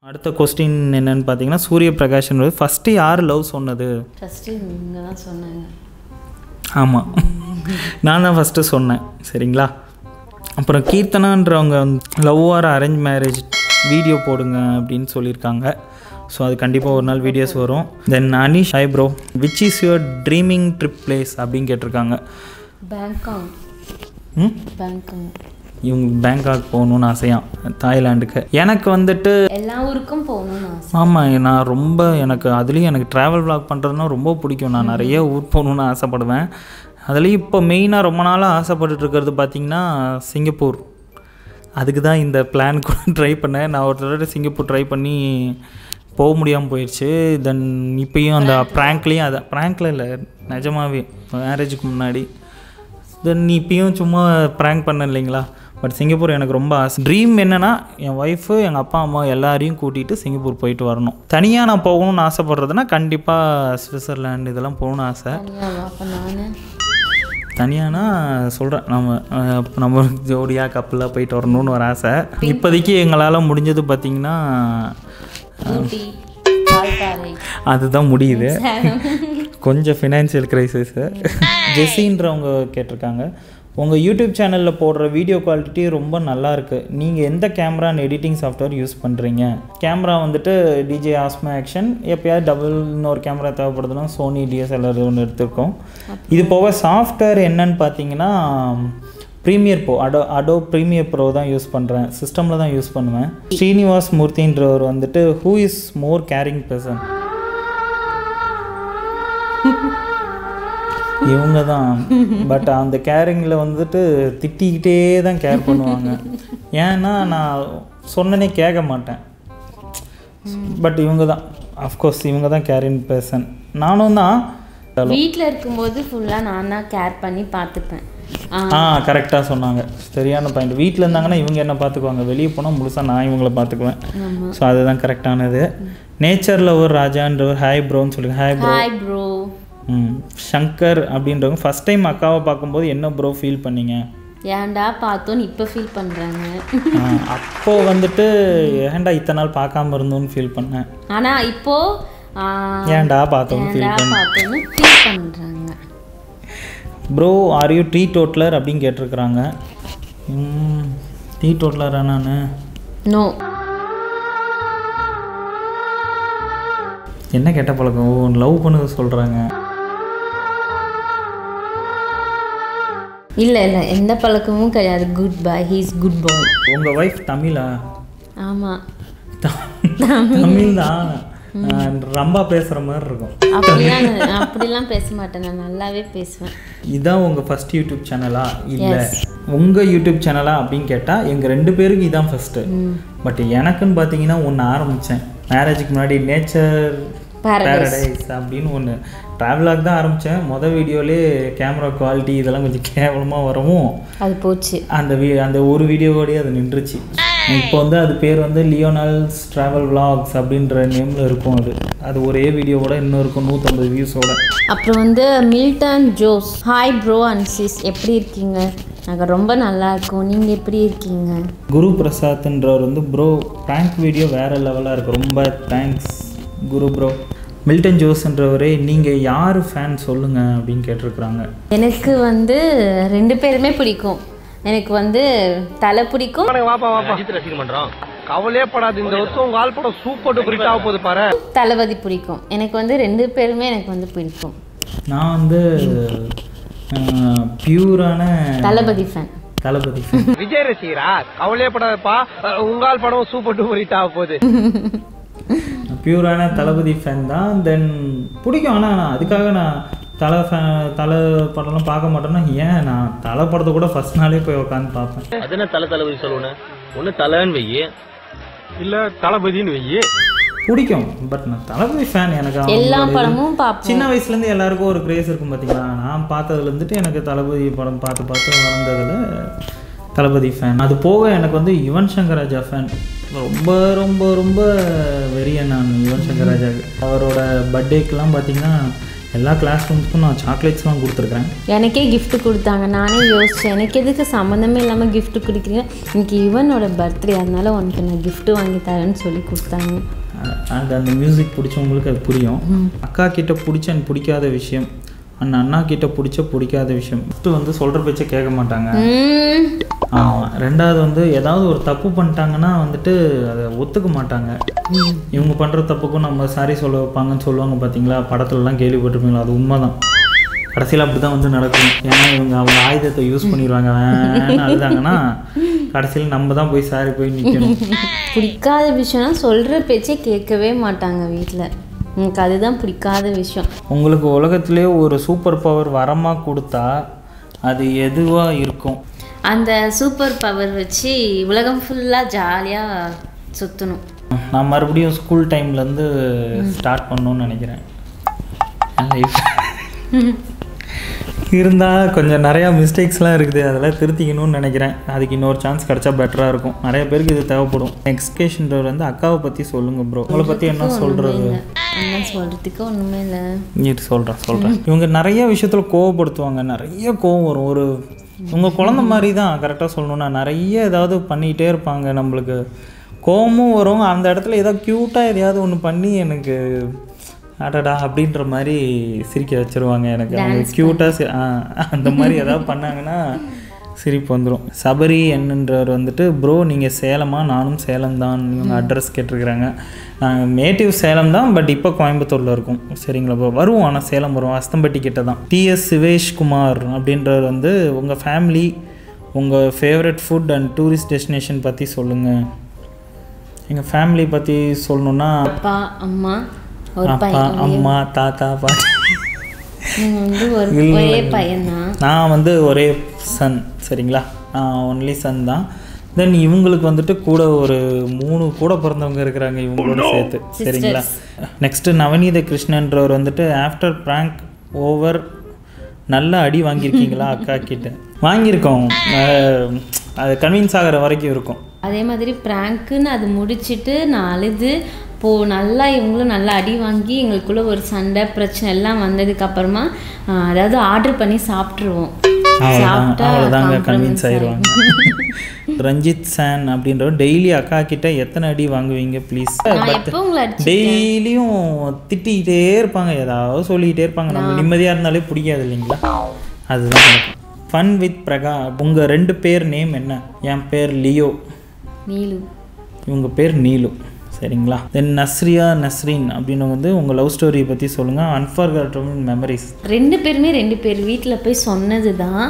அடுத்த கொஸ்டின் என்னன்னு பார்த்தீங்கன்னா சூரிய பிரகாஷ்ன்றது ஃபஸ்ட்டு யார் லவ் சொன்னது ஃபஸ்ட்டு இவங்க தான் சொன்னாங்க ஆமாம் நான் தான் ஃபஸ்ட்டு சொன்னேன் சரிங்களா அப்புறம் கீர்த்தனான்றவங்க love or arrange marriage video போடுங்க அப்படின்னு சொல்லியிருக்காங்க ஸோ அது கண்டிப்பாக ஒரு நாள் வீடியோஸ் வரும் தென் அனிஷ் ஐப்ரோ which is your dreaming trip place அப்படின்னு கேட்டிருக்காங்க பேங்காங் ம் பேங்காங் இவங்க பேங்காக் போகணுன்னு ஆசையாம் தாய்லாண்டுக்கு எனக்கு வந்துட்டு எல்லா ஊருக்கும் போகணும்னு ஆசை ஆமாம் நான் ரொம்ப எனக்கு அதுலேயும் எனக்கு ட்ராவல் vlog பண்ணுறதுனா ரொம்ப பிடிக்கும் நான் நிறைய ஊர் போகணுன்னு ஆசைப்படுவேன் அதுலேயும் இப்போ மெயினாக ரொம்ப நாளாக ஆசைப்பட்டுட்டு இருக்கிறது பார்த்திங்கன்னா சிங்கப்பூர் அதுக்கு தான் இந்த பிளான் கூட ட்ரை பண்ணேன் நான் ஒரு தடவை சிங்கப்பூர் ட்ரை பண்ணி போக முடியாமல் போயிடுச்சு தென் இப்பயும் அந்த ப்ராங்க்லேயும் அதை ப்ராங்க்கில் இல்லை நிஜமாவே மேரேஜுக்கு முன்னாடி தென் இப்பயும் சும்மா ப்ராங்க் பண்ண இல்லைங்களா பட் சிங்கப்பூர் எனக்கு ரொம்ப ஆசை ட்ரீம் என்னென்னா என் ஒய்ஃபு எங்கள் அப்பா அம்மா எல்லாரையும் கூட்டிகிட்டு சிங்கப்பூர் போயிட்டு வரணும் தனியாக நான் போகணும்னு ஆசைப்படுறதுன்னா கண்டிப்பாக சுவிட்சர்லாண்டு இதெல்லாம் போகணும்னு ஆசை தனியாவா அப்போ நான் தனியானா சொல்கிறேன் நம்ம அஹ், நம்ம ஜோடியாக கப்பலாக போயிட்டு வரணும்னு ஒரு ஆசை இப்போதைக்கு எங்களால் முடிஞ்சது பார்த்திங்கன்னா ஊட்டி வால்பாறை அதுதான் முடியுது கொஞ்சம் ஃபினான்ஷியல் கிரைசிஸு ஜெஸின்றவங்க கேட்டிருக்காங்க உங்கள் யூடியூப் சேனலில் போடுற வீடியோ குவாலிட்டி ரொம்ப நல்லா இருக்குது நீங்கள் எந்த camera and editing software use பண்ணுறீங்க கேமரா வந்துட்டு டிஜே ஆஸ்மா ஆக்ஷன் எப்பயாவது டபுள் இன்னொரு கேமரா தேவைப்படுதுன்னா சோனி டிஎஸ்எல்ஆர் ஒன்று எடுத்திருக்கோம் இது போக சாஃப்ட்வேர் என்னன்னு பார்த்தீங்கன்னா Premiere Pro Adobe Adobe Premiere Pro தான் யூஸ் பண்ணுறேன் சிஸ்டமில் தான் யூஸ் பண்ணுவேன் ஸ்ரீனிவாஸ் மூர்த்தின்றவர் வந்துட்டு who is more caring person இவங்க தான் பட் அந்த கேரிங்கில் வந்துட்டு திட்டிக்கிட்டே தான் கேர் பண்ணுவாங்க ஏன்னா நான் சொன்னனே கேட்க மாட்டேன் பட் இவங்க தான் அஃப்கோர்ஸ் இவங்க தான் கேரிங் பர்சன் நானும் தான் வீட்டில் இருக்கும்போது ஃபுல்லாக நான் தான் கேர் பண்ணி பார்த்துப்பேன் ஆ, ஆ கரெக்டாக சொன்னாங்க சரியான பாயிண்ட் வீட்டில் இருந்தாங்கன்னா இவங்க என்ன பார்த்துக்குவாங்க வெளியே போனால் முழுசாக நான் இவங்கள பார்த்துக்குவேன் ஆமா. ஸோ அதுதான் கரெக்டானது நேச்சரில் ஒரு ராஜான்றவர் ஹாய் ப்ரோன்னு சொல்லுங்க ஹாய் ப்ரோ ஹாய் ப்ரோ ம் சங்கர் அப்படின்றவங்க ஃபஸ்ட் டைம் அக்காவை பார்க்கும்போது என்ன ப்ரோ ஃபீல் பண்ணீங்க ஏன்டா பார்த்தோன்னு இப்போ ஃபீல் பண்ணுறாங்க ஆ, அப்போ வந்துட்டு ஏன்டா இத்தனை நாள் பார்க்காம இருந்தோன்னு ஃபீல் பண்ணேன் ஆனால் இப்போ ஆ, ஏன்டா பார்த்தோன்னு ஃபீல் ஏன்டா பார்த்தோன்னு ஃபீல் பண்ணுறாங்க bro are you teetotaller அப்படின்னு கேட்டிருக்கிறாங்க டீ டோட்லரா நான் நோ என்ன கெட்ட பழக்கம் ஓ லவ் பண்ணது சொல்கிறாங்க இல்லை இல்லை எந்த பழக்கமும் கிடையாது good boy he's good boy உங்கள் ஒய்ஃப் தமிழா ஆமாம் தமிழ் தான் ரொம்ப பேசுகிற மாதிரி இருக்கும் அப்படிலாம் நான் அப்படிலாம் பேச மாட்டேன் நான் நல்லாவே பேசுவேன் இதான் உங்கள் ஃபர்ஸ்ட் யூடியூப் சேனலா இல்லை உங்கள் யூடியூப் சேனலா அப்படின்னு கேட்டால் எங்கள் ரெண்டு பேருக்கு இதான் ஃபஸ்ட்டு பட் எனக்குன்னு பார்த்தீங்கன்னா ஒன்று ஆரம்பித்தேன் மேரேஜுக்கு முன்னாடி நேச்சர் பேரடைஸ் அப்படின்னு ஒன்று ட்ராவலாக் தான் ஆரம்பித்தேன் மொதல் வீடியோலே கேமரா குவாலிட்டி இதெல்லாம் கொஞ்சம் கேவலமாக வரவும் அது போச்சு அந்த வீ அந்த ஒரு வீடியோவோடய அது நின்றுச்சு இப்போ வந்து அது பேர் வந்து லியோனல்ஸ் ட்ராவல் vlogs அப்படின்ற நேமில் இருக்கும் அது அது ஒரே வீடியோவோட இன்னும் இருக்கும் நூற்றம்பது வியூஸோட அப்புறம் வந்து Milton Jose hi bro and sis எப்படி இருக்கீங்க நாங்கள் ரொம்ப நல்லா இருக்கோம் நீங்கள் எப்படி இருக்கீங்க குரு பிரசாத்ன்றவர் வந்து ப்ரோ ப்ராங்க் வீடியோ வேறு லெவலாக இருக்குது ரொம்ப தேங்க்ஸ் குரு ப்ரோ மில்டன் ஜோஸ்ன்றவரே நீங்கள் யார் ஃபேன் சொல்லுங்கள் அப்படின்னு கேட்டிருக்கிறாங்க எனக்கு வந்து ரெண்டு பேருமே பிடிக்கும் எனக்கு வந்து தலை பிடிக்கும் வாப்பா வாப்பா அஜித் ரசிகர் மன்றம் கவலையே படாது இந்த வருஷம் உங்க ஆள் படம் சூப்பர் டூப்பர் ஹிட் ஆக போகுது பாரு தளபதி பிடிக்கும் எனக்கு வந்து ரெண்டு பேருமே எனக்கு வந்து பிடிக்கும் நான் வந்து பியூரான தளபதி ஃபேன் தளபதி fan. விஜய் ரசிகரா கவலையே படாதப்பா அஹ், உங்க ஆள் படம் சூப்பர் டூப்பர் ஹிட் ஆக போகுது பியூரான தளபதி ஃபேன் தான் தென் பிடிக்கும் ஆனால் நான் அதுக்காக நான் தலை ஃபேன் தலை படம்லாம் பார்க்க மாட்டேன்னா ஏன் நான் தலை படத்தை கூட ஃபர்ஸ்ட் நாளே போய் உட்காந்து பார்ப்பேன் அது என்ன தலை தளபதி சொல்லணும் ஒன்று தலைன்னு வெய்யி இல்ல தளபதின்னு வெயி பிடிக்கும் பட் நான் தளபதி ஃபேன் எனக்கு எல்லா அவங்களோட இது- படமும் பார்ப்போம் சின்ன வயசுலேருந்து எல்லாருக்கும் ஒரு கிரேஸ் இருக்கும் பார்த்தீங்களா நான் பார்த்ததுல இருந்துட்டு எனக்கு தளபதி படம் பார்த்து பார்த்து வளர்ந்ததில் தளபதி ஃபேன் அது போக எனக்கு வந்து யுவன் சங்கர் ராஜா ஃபேன் ரொம்ப ரொம்ப ரொம்ப வெறியன் நான் யுவன் சங்கர் ராஜாவுக்கு அவரோட பர்த்டேக்கெலாம் பார்த்தீங்கன்னா எல்லா கிளாஸ் ரூம்ஸ்க்கும் நான் சாக்லேட்ஸ்லாம் கொடுத்துருக்கேன் எனக்கே gift கொடுத்தாங்க நானே யோசித்தேன் எனக்கு எதுக்கு சம்மந்தமே இல்லாமல் gift கொடுக்குறீங்க இன்னைக்கு இவனோட பர்த்டே அதனால உனக்கு நான் gift வாங்கி தரேன்னு சொல்லி கொடுத்தாங்க அ- அது அந்த மியூசிக் பிடிச்சவங்களுக்கு அது புரியும் அக்கா கிட்ட பிடிச்ச and பிடிக்காத விஷயம் அந்த அண்ணா கிட்ட பிடிச்ச பிடிக்காத விஷயம் ஃபஸ்ட்டு வந்து சொல்கிற பேச்சை கேட்க மாட்டாங்க ம், ஆமாம் ரெண்டாவது வந்து ஏதாவது ஒரு தப்பு பண்ணிட்டாங்கன்னா வந்துட்டு அதை ஒத்துக்க மாட்டாங்க இவங்க பண்ணுற தப்புக்கும் நம்ம சாரி சொல்ல வைப்பாங்கன்னு சொல்லுவாங்க பார்த்தீங்களா படத்துலலாம் கேள்விப்பட்டிருப்பீங்களா அது உண்மைதான் கடைசியில் அப்படி தான் வந்து நடக்கும் ஏன்னா இவங்க அவங்க ஆயுதத்தை யூஸ் பண்ணிடுவாங்க வேணான்னு அழுதாங்கன்னா கடைசியில் நம்ம தான் போய் சாரி போய் நிற்கணும் பிடிக்காத விஷயம்னா சொல்கிற பேச்சே கேட்கவே மாட்டாங்க வீட்டில் எனக்கு அதுதான் பிடிக்காத விஷயம் உங்களுக்கு உலகத்திலே ஒரு சூப்பர் பவர் வரமாக கொடுத்தா அது எதுவாக இருக்கும் அந்த சூப்பர் பவர் வச்சு உலகம் ஃபுல்லாக ஜாலியாக சுற்றணும் நான் மறுபடியும் ஸ்கூல் டைம்லேருந்து ஸ்டார்ட் பண்ணணும்னு நினைக்கிறேன் லைஃப் இருந்தால் கொஞ்சம் நிறையா மிஸ்டேக்ஸ்லாம் இருக்குது அதெல்லாம் திருத்திக்கணும்னு நினைக்கிறேன் அதுக்கு இன்னொரு சான்ஸ் கிடச்சா பெட்டராக இருக்கும் நிறைய பேருக்கு இது தேவைப்படும் எக்ஸ்கேஷன்றவர் வந்து அக்காவை பற்றி சொல்லுங்கள் ப்ரோ உங்களை பற்றி என்ன சொல்கிறது என்ன சொல்கிறதுக்கு ஒன்றுமே இல்லை நீட்டு சொல்கிறேன் சொல்கிறேன் இவங்க நிறைய விஷயத்தில் கோவப்படுத்துவாங்க நிறைய கோவம் வரும் ஒரு உங்கள் குழந்த மாதிரி தான் கரெக்டாக சொல்லணும்னா நிறைய ஏதாவது பண்ணிகிட்டே இருப்பாங்க நம்மளுக்கு கோவமும் வரும் அந்த இடத்துல ஏதாவது க்யூட்டாக எதையாவது ஒன்று பண்ணி எனக்கு அடடா அப்படின்ற மாதிரி சிரிக்க வச்சிருவாங்க எனக்கு அவங்க க்யூட்டாக அந்த மாதிரி ஏதாவது பண்ணாங்கன்னா சிரிப்பு வந்துடும் சபரி என்னன்றவர் வந்துட்டு ப்ரோ நீங்கள் சேலமா நானும் சேலம் தான் இவங்க அட்ரஸ் கேட்டிருக்கிறாங்க நாங்கள் நேட்டிவ் சேலம் தான் பட் இப்போ கோயம்புத்தூரில் இருக்கோம் சரிங்களா ப்ரோ வருவோம் ஆனால் சேலம் வருவோம் அஸ்தம்பட்டி கிட்ட தான் டிஎஸ் சிவேஷ் குமார் அப்படின்றவர் வந்து உங்கள் ஃபேமிலி உங்கள் favourite food and tourist destination பற்றி சொல்லுங்கள் எங்கள் ஃபேமிலி பற்றி சொல்லணுன்னா அப்பா அம்மா ஒரு அப்பா பையன் அம்மா தாத்தா பாட்டி நீங்கள் வந்து ஒரு ஒரே பையன்தான் நான் வந்து ஒரே சன் சரிங்களா நான் ஒன்லி சன் தான் தென் இவங்களுக்கு வந்துட்டு கூட ஒரு மூணு கூட பிறந்தவங்க இருக்கிறாங்க இவங்களோட சேர்த்து சரிங்களா நெக்ஸ்ட்டு நவநீத கிருஷ்ணன்றவர் வந்துட்டு ஆஃப்டர் ப்ராங்க் ஓவர் நல்ல அடி வாங்கியிருக்கீங்களா அக்கா கிட்ட வாங்கியிருக்கோம் அஹ், அது கன்வின்ஸ் ஆகிற வரைக்கும் இருக்கும் அதே மாதிரி ப்ராங்க்குன்னு அது முடிச்சிட்டு நான் அழுது போ நல்லா இவங்களும் நல்லா அடி வாங்கி எங்களுக்குள்ள ஒரு சண்டை பிரச்சனை எல்லாம் வந்ததுக்கு அப்புறமா ஆஹ், அதாவது ஆர்டர் பண்ணி சாப்பிட்ருவோம் அவ்வளோதான் சாப்பிட்டா அவ்வளோதாங்க compromise கன்வின்ஸ் ஆயிடுவாங்க ரஞ்சித் சான் அப்படின்றவர் டெய்லி அக்கா கிட்ட எத்தனை அடி வாங்குவீங்க ப்ளீஸ் நான் எப்போ உங்களை அடிச்சு டெய்லியும் திட்டிக்கிட்டே இருப்பாங்க ஏதாவது சொல்லிக்கிட்டே இருப்பாங்க நம்ம நிம்மதியாக இருந்தாலே பிடிக்காது இல்லைங்களா அதுதான் ஃபன் வித் பிரகா உங்கள் ரெண்டு பேர் நேம் என்ன என் பேர் லியோ நீலு இவங்க பேர் நீலு சரிங்களா தென் நஸ்ரியா நஸ்ரீன் அப்படின்னு வந்து உங்கள் லவ் ஸ்டோரியை பற்றி சொல்லுங்கள் அன்ஃபர்கட்டபிள் மெமரிஸ் ரெண்டு பேருமே ரெண்டு பேர் வீட்டில் போய் சொன்னது தான்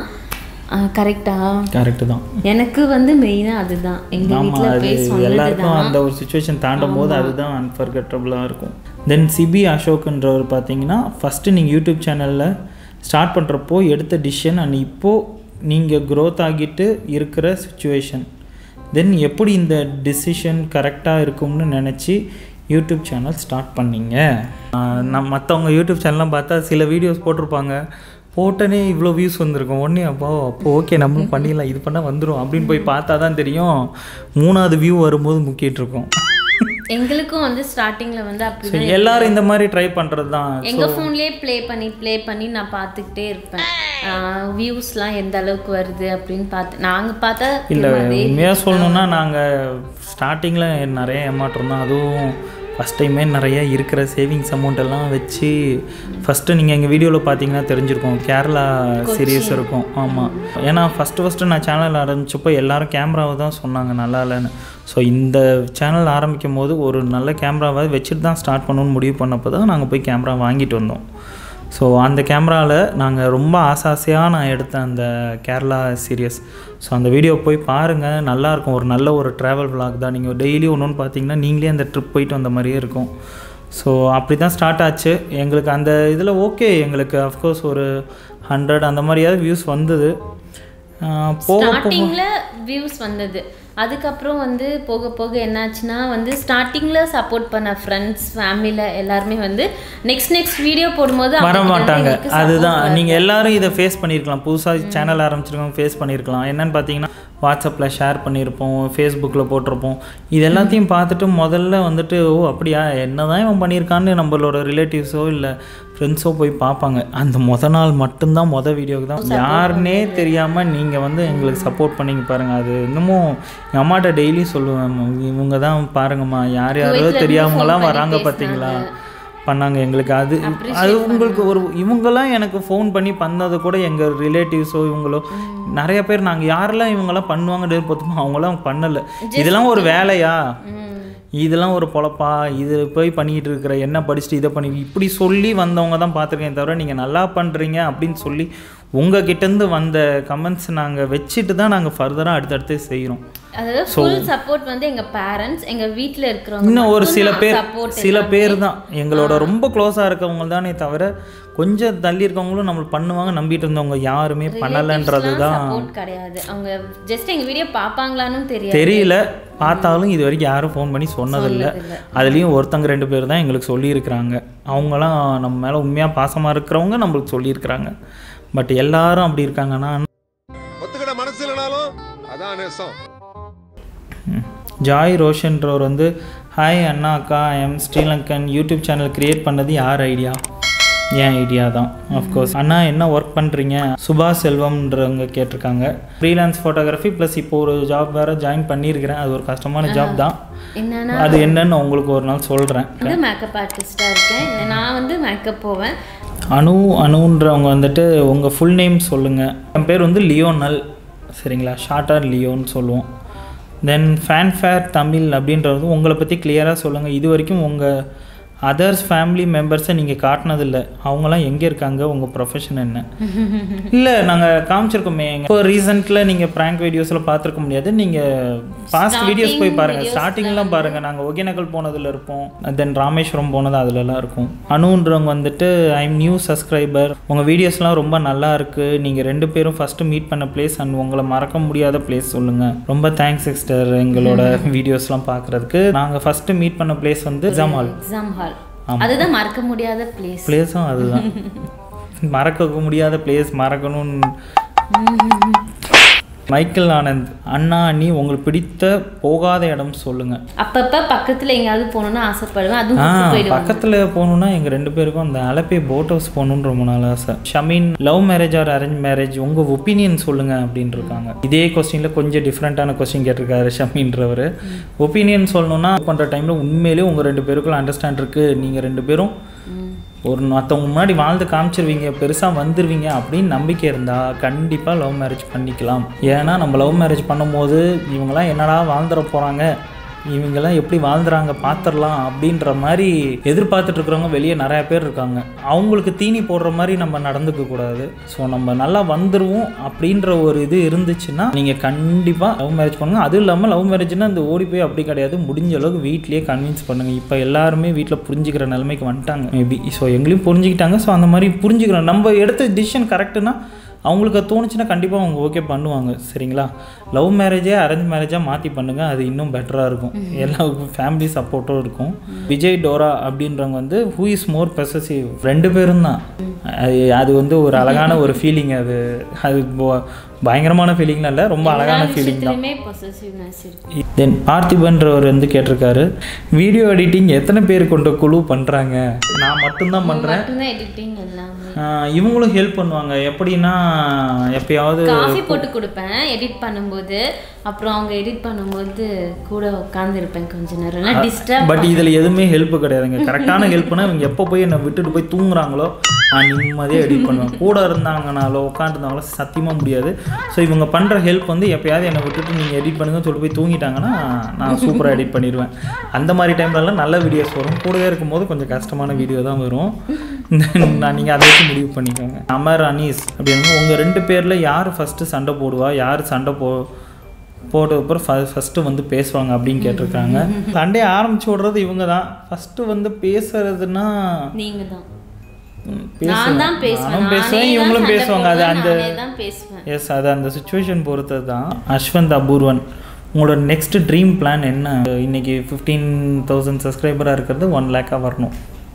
கரெக்டா கரெக்டு தான் எனக்கு வந்து மெயினாக அதுதான் எங்கள் ஆமாம் வீட்டில் அது போய் சொன்னது எல்லாருக்கும் அந்த ஒரு சுச்சுவேஷன் தாண்டும் போது அதுதான் அன்ஃபர்கட்டபுளாக இருக்கும் தென் சிபி அசோக்ன்றவர் பார்த்தீங்கன்னா ஃபஸ்ட்டு நீங்கள் யூடியூப் சேனலில் ஸ்டார்ட் பண்ணுறப்போ எடுத்த டிசிஷன் அண்ட் இப்போது நீங்கள் க்ரோத் ஆகிட்டு இருக்கிற சுச்சுவேஷன் தென் எப்படி இந்த டிசிஷன் கரெக்டாக இருக்கும்னு நினச்சி யூடியூப் சேனல் ஸ்டார்ட் பண்ணீங்க ஆஹ் நான் மற்றவங்க யூடியூப் சேனல்லாம் பார்த்தா சில வீடியோஸ் போட்டிருப்பாங்க போட்டனே இவ்வளோ வியூஸ் வந்திருக்கும் உடனே அப்போ அப்போ ஓகே நம்மளும் பண்ணிடலாம் இது பண்ணால் வந்துடும் அப்படின்னு போய் பார்த்தா தான் தெரியும் மூணாவது வியூ வரும்போது முக்கிட்டு இருக்கும் எங்களுக்கும் வந்து ஸ்டார்டிங்கில் வந்து அப்படி So, எல்லாரும் இந்த மாதிரி ட்ரை பண்ணுறது தான் எங்கள் ஃபோன்லேயே ப்ளே பண்ணி ப்ளே பண்ணி நான் பார்த்துக்கிட்டே இருப்பேன் வியூஸ்லாம் எந்த அளவுக்கு வருது அப்படின்னு பார்த்து நாங்கள் பார்த்தா இல்லை அதே உண்மையாக சொல்லணும்னா நாங்கள் ஸ்டார்டிங்கில் நிறைய ஏமாற்றம் தான் அதுவும் ஃபஸ்ட் டைமே நிறைய இருக்கிற சேவிங்ஸ் அமௌண்ட் எல்லாம் வச்சு ஃபஸ்ட்டு நீங்கள் எங்கள் வீடியோவில் பார்த்தீங்கன்னா தெரிஞ்சிருக்கும் கேரளா சீரியஸ் இருக்கும் ஆமாம் ஏன்னா ஃபஸ்ட்டு ஃபஸ்ட்டு நான் சேனல் ஆரம்பிச்சப்போ எல்லாரும் கேமராவை தான் சொன்னாங்க நல்லா இல்லைன்னு ஸோ இந்த சேனல் ஆரம்பிக்கும் போது ஒரு நல்ல கேமராவை வச்சுட்டு தான் ஸ்டார்ட் பண்ணணும்னு முடிவு பண்ணப்போ தான் நாங்கள் போய் கேமரா வாங்கிட்டு வந்தோம் ஸோ அந்த கேமராவில் நாங்கள் ரொம்ப ஆசை ஆசையாக நான் எடுத்த அந்த கேரளா சீரியஸ் ஸோ அந்த வீடியோ போய் பாருங்கள் நல்லாயிருக்கும் ஒரு நல்ல ஒரு ட்ராவல் vlog தான் நீங்கள் டெய்லி ஒன்று ஒன்று பார்த்தீங்கன்னா நீங்களே அந்த ட்ரிப் போயிட்டு வந்த மாதிரியே இருக்கும் ஸோ அப்படி தான் ஸ்டார்ட் ஆச்சு எங்களுக்கு அந்த இதில் ஓகே எங்களுக்கு அஃப்கோர்ஸ் ஒரு ஹண்ட்ரட் அந்த மாதிரியாவது வியூஸ் வந்தது ஆஹ் போக போக ஸ்டார்டிங்கில் வியூஸ் வந்தது அதுக்கப்புறம் வந்து போக போக என்னாச்சுன்னா வந்து ஸ்டார்டிங்கில் சப்போர்ட் பண்ண ஃப்ரெண்ட்ஸ் ஃபேமிலியில் எல்லாருமே வந்து நெக்ஸ்ட் நெக்ஸ்ட் வீடியோ போடும்போது வர அவங்க வந்து மாட்டாங்க எங்களுக்கு support அதுதான் நீங்கள் எல்லாரும் இதை ஃபேஸ் பண்ணியிருக்கலாம் புதுசாக சேனல் ஆரம்பிச்சிருக்கவங்க ஃபேஸ் பண்ணியிருக்கலாம் என்னன்னு பார்த்தீங்கன்னா வாட்ஸ்அப்பில் ஷேர் பண்ணியிருப்போம் ஃபேஸ்புக்கில் போட்டிருப்போம் இது எல்லாத்தையும் பார்த்துட்டு முதல்ல வந்துட்டு ஓ அப்படியா என்ன தான் இவன் பண்ணியிருக்கான்னு நம்மளோட ரிலேட்டிவ்ஸோ இல்லை ஃப்ரெண்ட்ஸோ போய் பார்ப்பாங்க அந்த முத நாள் மட்டும்தான் மொதல் வீடியோக்கு தான் யாருன்னே தெரியாமல் நீங்கள் வந்து எங்களுக்கு சப்போர்ட் பண்ணிங்க பாருங்கள் அது இன்னமும் எங்கள் அம்மாட்ட டெய்லி சொல்லுவேன் இவங்க தான் பாருங்கம்மா யார் யாரோ குவைத்ல தெரியாமங்களாம் phone பண்ணி வராங்க பார்த்தீங்களா பண்ணாங்க எங்களுக்கு அது அது உங்களுக்கு ஒரு இவங்கெல்லாம் எனக்கு ஃபோன் பண்ணி பண்ணது கூட எங்கள் ரிலேட்டிவ்ஸோ இவங்களோ நிறைய பேர் நாங்கள் யாரெல்லாம் இவங்கெல்லாம் பண்ணுவாங்க பார்த்தோமோ அவங்களாம் பண்ணலை இதெல்லாம் ஒரு வேலையா இதெல்லாம் ஒரு பொழப்பா இது போய் பண்ணிக்கிட்டு இருக்கிற என்ன படிச்சுட்டு இதை பண்ணி இப்படி சொல்லி வந்தவங்க தான் பார்த்துருக்கேன் தவிர நீங்கள் நல்லா பண்ணுறீங்க அப்படின்னு சொல்லி உங்கள் கிட்டேருந்து வந்த கமெண்ட்ஸ் நாங்கள் வச்சுட்டு தான் நாங்கள் ஃபர்தராக அடுத்தடுத்து செய்கிறோம் அதாவது ஃபுல் சப்போர்ட் வந்து எங்க பேரண்ட்ஸ் எங்க வீட்ல இருக்கிறவங்க இன்னும் ஒரு சில பேர் சப்போர்ட் சில பேர் தான் எங்களோட ரொம்ப க்ளோஸாக இருக்கவங்க தானே தவிர கொஞ்சம் தள்ளி இருக்கவங்களும் நம்மளுக்கு பண்ணுவாங்க நம்பிட்டு இருந்தவங்க யாருமே பண்ணலைன்றது தான் சப்போர்ட் கிடையாது அவங்க ஜஸ்ட் எங்க வீடியோ பாப்பாங்களான்னு தெரியாது தெரியல பார்த்தாலும் இது வரைக்கும் யாரும் ஃபோன் பண்ணி சொன்னதில்லை அதுலேயும் ஒருத்தங்க ரெண்டு பேர் தான் எங்களுக்கு சொல்லியிருக்கிறாங்க அவங்களாம் நம்ம மேலே உண்மையாக பாசமாக இருக்கிறவங்க நம்மளுக்கு சொல்லியிருக்கிறாங்க பட் எல்லாரும் அப்படி இருக்காங்கன்னா ஒத்துக்கிட மனசு இல்லைனாலும் அதான் நேசம் ம். ஜாய் ரோஷன்றவர் வந்து ஹாய் அண்ணா அக்கா எம் ஸ்ரீலங்கன் யூடியூப் சேனல் கிரியேட் பண்ணது யார் ஐடியா என் ஐடியா தான் அஃப்கோர்ஸ் அண்ணா என்ன ஒர்க் பண்ணுறீங்க சுபாஷ் செல்வம்ன்றவங்க கேட்டிருக்காங்க ஃப்ரீலான்ஸ் ஃபோட்டோகிராஃபி ப்ளஸ் இப்போ ஒரு ஜாப் வேறு ஜாயின் பண்ணியிருக்கிறேன் அது ஒரு கஷ்டமான ஜாப் தான் என்னன்னா அது என்னன்னு உங்களுக்கு ஒரு நாள் சொல்கிறேன் வந்து மேக்கப் ஆர்டிஸ்டாக இருக்கேன் நான் வந்து மேக்கப் போவேன் அனு அனுன்றவங்க வந்துட்டு உங்கள் ஃபுல் நேம் சொல்லுங்கள் என் பேர் வந்து லியோனல் சரிங்களா ஷார்ட்டாக லியோன்னு சொல்லுவோம் தென் ஃபேன்ஃபேர் தமிழ் அப்படின்றது உங்களை பற்றி கிளியராக சொல்லுங்கள் இது வரைக்கும் உங்கள் அதர்ஸ் ஃபேமிலி மெம்பர்ஸை நீங்கள் காட்டினதில்ல அவங்களாம் எங்கே இருக்காங்க உங்கள் ப்ரொஃபஷன் என்ன இல்லை நாங்கள் காமிச்சிருக்கோமே இப்போ ரீசெண்டில் நீங்கள் ப்ராங்க் வீடியோஸில் பார்த்துருக்க முடியாது நீங்கள் பாஸ்ட் வீடியோஸ் போய் பாருங்கள் ஸ்டார்டிங்லாம் பாருங்கள் நாங்கள் ஒகேனக்கல் போனதில் இருப்போம் தென் ராமேஸ்வரம் போனது அதுலலாம் இருக்கும் அனுன்றவங்க வந்துட்டு ஐம் நியூ சப்ஸ்கிரைபர் உங்கள் வீடியோஸ்லாம் ரொம்ப நல்லா இருக்குது நீங்கள் ரெண்டு பேரும் ஃபஸ்ட்டு மீட் பண்ண பிளேஸ் அண்ட் உங்களை மறக்க முடியாத பிளேஸ் சொல்லுங்கள் ரொம்ப தேங்க்ஸ் சிஸ்டர் எங்களோட வீடியோஸ்லாம் பார்க்குறதுக்கு நாங்கள் ஃபஸ்ட்டு மீட் பண்ண பிளேஸ் வந்து எக்ஸாம் ஹால் எக்ஸாம் ஹால் அதுதான் மறக்க முடியாத பிளேஸ் பிளேஸும் அதுதான் மறக்க முடியாத பிளேஸ் மறக்கணும்னு மைக்கேல் ஆனந்த் அண்ணா அண்ணி உங்களுக்கு பிடித்த போகாத இடம் சொல்லுங்க அப்பப்ப பக்கத்துல எங்கேயாவது போகணும்னு ஆசைப்படுவேன் அதுவும் ஆ கூப்பிட்டு போயிடுவாங்க பக்கத்தில் போகணுன்னா எங்கள் ரெண்டு பேருக்கும் அந்த அலப்பே போட் ஹவுஸ் போகணுன்னு ரொம்ப நாள் ஆசை Shameen love marriage or arrange marriage உங்கள் ஒப்பீனியன் சொல்லுங்க அப்படின்னு இருக்காங்க இதே கொஸ்டினில் கொஞ்சம் டிஃப்ரெண்ட்டான கொஸ்டின் கேட்டிருக்காரு ஷமீன்றவர் ஒப்பீனியன் சொல்லணும்னா பண்ணுற டைமில் உண்மையிலேயே உங்கள் ரெண்டு பேருக்குள்ள அண்டர்ஸ்டாண்ட் இருக்குது நீங்கள் ரெண்டு பேரும் ஒரு மற்றவங்க முன்னாடி வாழ்ந்து காமிச்சிருவீங்க பெருசாக வந்துருவீங்க அப்படின்னு நம்பிக்கை இருந்தால் கண்டிப்பாக லவ் மேரேஜ் பண்ணிக்கலாம் ஏன்னா நம்ம லவ் மேரேஜ் பண்ணும்போது இவங்கெல்லாம் என்னடா வாழ்ந்துட போகிறாங்க இவங்கெல்லாம் எப்படி வாழ்ந்துறாங்க பார்த்துடலாம் அப்படின்ற மாதிரி எதிர்பார்த்துட்டு இருக்கிறவங்க வெளியே நிறைய பேர் இருக்காங்க அவங்களுக்கு தீனி போடுற மாதிரி நம்ம நடந்துக்க கூடாது ஸோ நம்ம நல்லா வந்துருவோம் அப்படின்ற ஒரு இது இருந்துச்சுன்னா நீங்கள் கண்டிப்பாக லவ் மேரேஜ் பண்ணுங்க அதுவும் இல்லாமல் லவ் மேரேஜ்னா இந்த ஓடி போய் அப்படி கிடையாது முடிஞ்ச அளவுக்கு வீட்லேயே கன்வின்ஸ் பண்ணுங்க இப்போ எல்லாருமே வீட்டில் புரிஞ்சுக்கிற நிலைமைக்கு வந்துட்டாங்க மேபி ஸோ எங்களையும் புரிஞ்சுக்கிட்டாங்க ஸோ அந்த மாதிரி புரிஞ்சுக்கிறோம் நம்ம எடுத்த டிசிஷன் கரெக்டுனா அவங்களுக்கு அது தோணுச்சுன்னா கண்டிப்பாக அவங்க ஓகே பண்ணுவாங்க சரிங்களா லவ் மேரேஜே அரேஞ்ச் மேரேஜாக மாற்றி பண்ணுங்கள் அது இன்னும் பெட்டராக இருக்கும் எல்லா ஃபேமிலி சப்போர்ட்டும் இருக்கும் விஜய் டோரா அப்படின்றவங்க வந்து ஹூ இஸ் மோர் பெசசிவ் ரெண்டு பேரும் தான் அது அது வந்து ஒரு அழகான ஒரு ஃபீலிங் அது அது போ- பயங்கரமான ஃபீலிங்லாம் இல்லை ரொம்ப அழகான ஃபீலிங் தான் விஷயத்துலையுமே பொசசிவ்னஸ் இருக்கு தென் பார்த்திபன்றவர் வந்து கேட்டிருக்காரு வீடியோ எடிட்டிங் எத்தனை பேர் கொண்ட குழு பண்ணுறாங்க நான் மட்டும்தான் பண்ணுறேன் மட்டும்தான் எடிட்டிங் எல்லாமே இவங்களும் ஹெல்ப் பண்ணுவாங்க எப்படின்னா எப்பயாவது காஃபி போட்டு கொடுப்பேன் எடிட் பண்ணும்போது அப்புறம் அவங்க எடிட் பண்ணும்போது கூட உட்காந்துருப்பேன் கொஞ்ச நேரம் டிஸ்டர்ப் பட் இதில் எதுவுமே ஹெல்ப் கிடையாதுங்க கரெக்டான ஹெல்ப்னா இவங்க எப்போ போய் என்னை விட்டுட்டு போய் தூங்குறாங்களோ நான் நிம்மதியாக எடிட் பண்ணுவேன் கூட இருந்தாங்கனாலோ உட்காந்துருந்தாங்களோ சத்தியமாக முடியாது ஸோ இவங்க பண்ணுற ஹெல்ப் வந்து எப்பயாவது என்னை விட்டுட்டு நீங்கள் எடிட் பண்ணுங்கன்னு சொல்லிட்டு போய் தூங்கிட்டாங்கன்னா நான் சூப்பராக எடிட் பண்ணிடுவேன் அந்த மாதிரி டைம்லலாம் நல்ல வீடியோஸ் வரும் கூடவே இருக்கும்போது கொஞ்சம் கஷ்டமான வீடியோ தான் வரும் நான் நீங்கள் அதை வச்சு முடிவு பண்ணிக்கோங்க அமர் அனீஸ் அப்படின்னு உங்கள் ரெண்டு பேரில் யார் ஃபஸ்ட்டு சண்டை போடுவா யார் சண்டை போ போட்டதுக்கப்புறம் ஃப ஃபஸ்ட்டு வந்து பேசுவாங்க அப்படின்னு கேட்டிருக்காங்க சண்டே ஆரம்பிச்சு விடுறது இவங்க தான் ஃபஸ்ட்டு வந்து பேசுறதுன்னா நீங்க தான் ம், நான் தான் பேசுவேன் நானும் நானே பேசுவேன் தான் இவங்களும் சண்டை பேசுவாங்க அது போடுவேன், அந்த நானே தான் பேசுவேன் எஸ் அது அந்த சுச்சுவேஷன் பொறுத்தது தான் அஸ்வந்த் அபூர்வன் உங்களோட நெக்ஸ்ட் ட்ரீம் பிளான் என்ன இன்னைக்கு ஃபிஃப்டீன் தௌசண்ட் சப்ஸ்கிரைபராக இருக்கிறது ஒன் லேக்காக வரணும்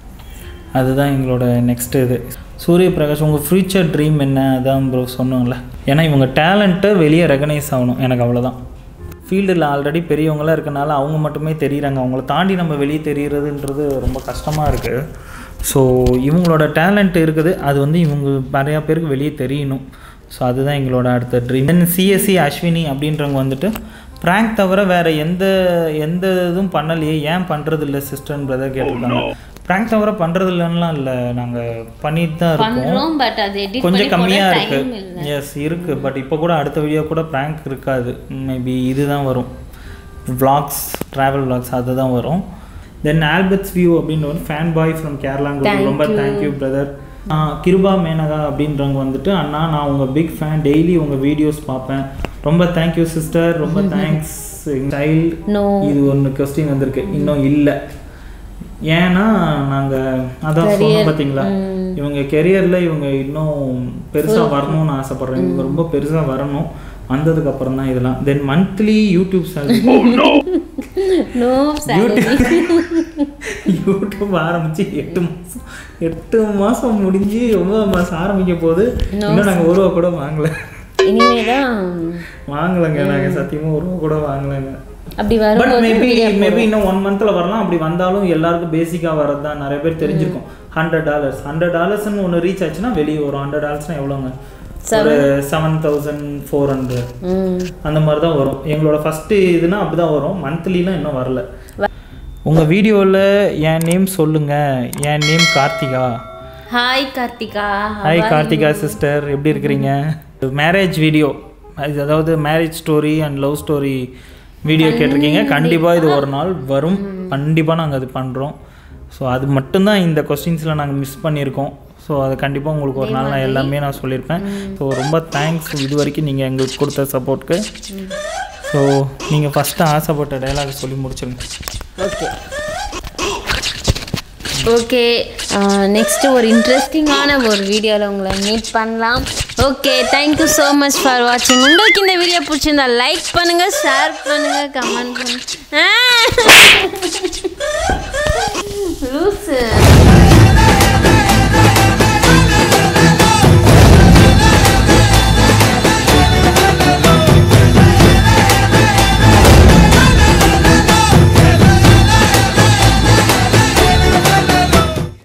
அதுதான் எங்களோட நெக்ஸ்ட் இது சூரிய பிரகாஷ் உங்கள் ஃப்யூச்சர் ட்ரீம் என்ன அதான் ப்ரோ சொன்னோம்ல ஏன்னா இவங்க டேலண்ட்டை வெளியே ரெகனைஸ் ஆகணும் எனக்கு அவ்வளோதான் ஃபீல்டில் ஆல்ரெடி பெரியவங்களாம் இருக்கனால அவங்க மட்டுமே தெரியுறாங்க அவங்கள தாண்டி நம்ம வெளியே தெரியறதுன்றது ரொம்ப கஷ்டமாக இருக்குது ஸோ இவங்களோட டேலண்ட் இருக்குது அது வந்து இவங்க நிறையா பேருக்கு வெளியே தெரியணும் ஸோ அதுதான் எங்களோட அடுத்த ட்ரீம் தென் சிஎஸ்சி அஸ்வினி அப்படின்றவங்க வந்துட்டு ப்ராங்க் தவிர வேறு எந்த எந்த இதுவும் பண்ணலையே ஏன் பண்ணுறது இல்லை சிஸ்டர் பிரதர் கேட்டிருக்காங்க ப்ராங்க் தவிர பண்ணுறது இல்லைன்னுலாம் இல்லை நாங்கள் பண்ணிட்டு தான் இருக்கோம் பண்றோம் பட் அது எடிட் கொஞ்சம் பண்ணி போட கம்மியாக டைம் இருக்குது இல்லை எஸ் இருக்குது பட் இப்போ கூட அடுத்த வீடியோ கூட ப்ராங்க் இருக்காது மேபி இதுதான் வரும் vlogs ட்ராவல் vlogs அதுதான் வரும் தென் ஆல்பர்ட்ஸ் வியூ அப்படின்னு ஒரு ஃபேன் பாய் ஃப்ரம் கேரளாங்க Thank ரொம்ப you. Thank you brother Kiruba Menaka அப்படின்றவங்க வந்துட்டு அண்ணா நான் உங்கள் பிக் ஃபேன் டெய்லி உங்கள் வீடியோஸ் பார்ப்பேன் ரொம்ப தேங்க்யூ சிஸ்டர் ரொம்ப தேங்க்ஸ் சைல்டு நோ இது ஒன்று கொஸ்டின் வந்திருக்கு இன்னும் இல்லை ஏன்னா நாங்கள் அதான் சொன்னோம் பார்த்தீங்களா இவங்க கெரியரில் இவங்க இன்னும் பெருசாக வரணும்னு ஆசைப்பட்றேன் இவங்க ரொம்ப பெருசாக வரணும் வந்ததுக்கு அப்புறம் தான் இதெல்லாம் then monthly YouTube channel no YouTube ஆரம்பிச்சு எட்டு மாதம் எட்டு மாதம் முடிஞ்சு ஒன்பது மாதம் ஆரம்பிக்க போகுது இன்னும் நாங்கள் ஒரு ரூபா கூட வாங்கல இனிமே தான் வாங்கலைங்க நாங்கள் சத்தியமாக ஒரு ரூபா கூட வாங்கலைங்க அப்படி பட் வரும்போது மேபி video மேபி இன்னும் ஒன் மந்த்ல வரலாம் அப்படி வந்தாலும் எல்லாருக்கும் பேசிக்காக வரது தான் நிறைய பேர் தெரிஞ்சிருக்கும் ஹண்ட்ரட் டாலர்ஸ் ஹண்ட்ரட் டாலர்ஸ்னு ஒன்று ரீச் ஆச்சுன்னா வெளியே வரும் ஹண்ட்ரட் டாலர்ஸ்னா எவ்வளோங்க ஒரு செவன் தௌசண்ட் ஃபோர் ஹண்ட்ரட் ம் அந்த மாதிரி தான் வரும் எங்களோட ஃபஸ்ட்டு இதுனா அப்படி தான் வரும் மந்த்லிலாம் இன்னும் வரல உங்கள் வீடியோவில் என் நேம் சொல்லுங்கள் என் name Karthika hi Karthika hi Karthika sister எப்படி இருக்கிறீங்க மேரேஜ் வீடியோ அது அதாவது marriage story and love story video கேட்டிருக்கீங்க கண்டிப்பாக இது ஒரு நாள் வரும் கண்டிப்பாக நாங்கள் அது பண்ணுறோம் ஸோ அது மட்டும்தான் இந்த கொஸ்டின்ஸில் நாங்கள் மிஸ் பண்ணியிருக்கோம் ஸோ அது கண்டிப்பாக உங்களுக்கு ஒரு நாள் நான் எல்லாமே நான் சொல்லியிருப்பேன் ஸோ ரொம்ப தேங்க்ஸ் இது வரைக்கும் நீங்கள் எங்களுக்கு கொடுத்த சப்போர்ட்க்கு ஸோ நீங்கள் ஃபஸ்ட்டு ஆசைப்பட்ட டைலாக் சொல்லி முடிச்சிருங்க ஓகே ஓகே நெக்ஸ்ட் ஒரு இன்ட்ரெஸ்டிங்கான ஒரு வீடியோவில் உங்களை மீட் பண்ணலாம் okay thank you so much for வாட்சிங் உங்களுக்கு இந்த வீடியோ பிடிச்சிருந்தா லைக் பண்ணுங்கள் ஷேர் பண்ணுங்கள் கமெண்ட் பண்ணுங்க லூஸு